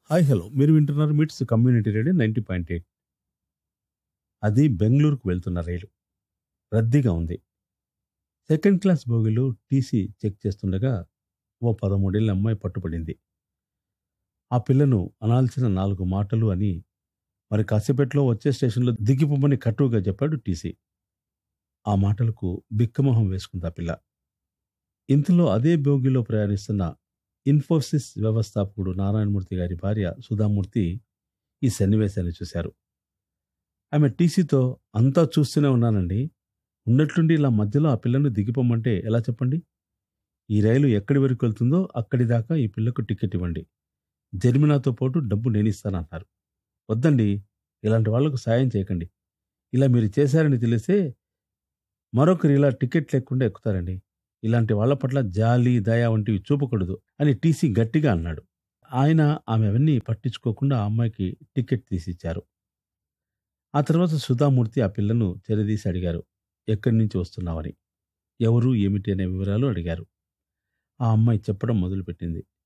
hi hello మీరు వింటున్నారు MITS community radio ninety point eight అది బెంగళూరుకు వెళ్తున్న రైలు రద్దీగా ఉంది సెకండ్ క్లాస్ బోగిలో టీసీ చెక్ చేస్తుండగా ఓ పదమూడేళ్ళ అమ్మాయి పట్టుపడింది ఆ పిల్లను అనాల్సిన నాలుగు మాటలు అని మరి కాసేపట్లో వచ్చే స్టేషన్లో దిగిపోమని కట్టుగా చెప్పాడు టీసీ ఆ మాటలకు బిక్కమొహం వేసుకుంది ఆ పిల్ల ఇంతలో అదే బోగిలో ప్రయాణిస్తున్న ఇన్ఫోసిస్ వ్యవస్థాపకుడు నారాయణమూర్తి గారి భార్య సుధామూర్తి ఈ సన్నివేశాన్ని చూశారు ఆమె టీసీతో అంతా చూస్తూనే ఉన్నానండి ఉన్నట్లుండి ఇలా మధ్యలో ఆ పిల్లను దిగిపోమంటే ఎలా చెప్పండి ఈ రైలు ఎక్కడి వరకు వెళ్తుందో అక్కడి దాకా ఈ పిల్లకు టికెట్ ఇవ్వండి జరిమినాతో పాటు డబ్బు నేనిస్తానన్నారు వద్దండి ఇలాంటి వాళ్లకు సాయం చేయకండి ఇలా మీరు చేశారని తెలిస్తే మరొకరు ఇలా టికెట్ లేకుండా ఎక్కుతారండి ఇలాంటి వాళ్ళ పట్ల జాలి దయ వంటివి చూపకూడదు అని టీసీ గట్టిగా అన్నాడు ఆయన ఆమె అవన్నీ పట్టించుకోకుండా ఆ అమ్మాయికి టికెట్ తీసిచ్చారు ఆ తర్వాత సుధామూర్తి ఆ పిల్లను చెరదీసి అడిగారు ఎక్కడి నుంచి వస్తున్నావని ఎవరు ఏమిటి అనే వివరాలు అడిగారు ఆ అమ్మాయి చెప్పడం మొదలుపెట్టింది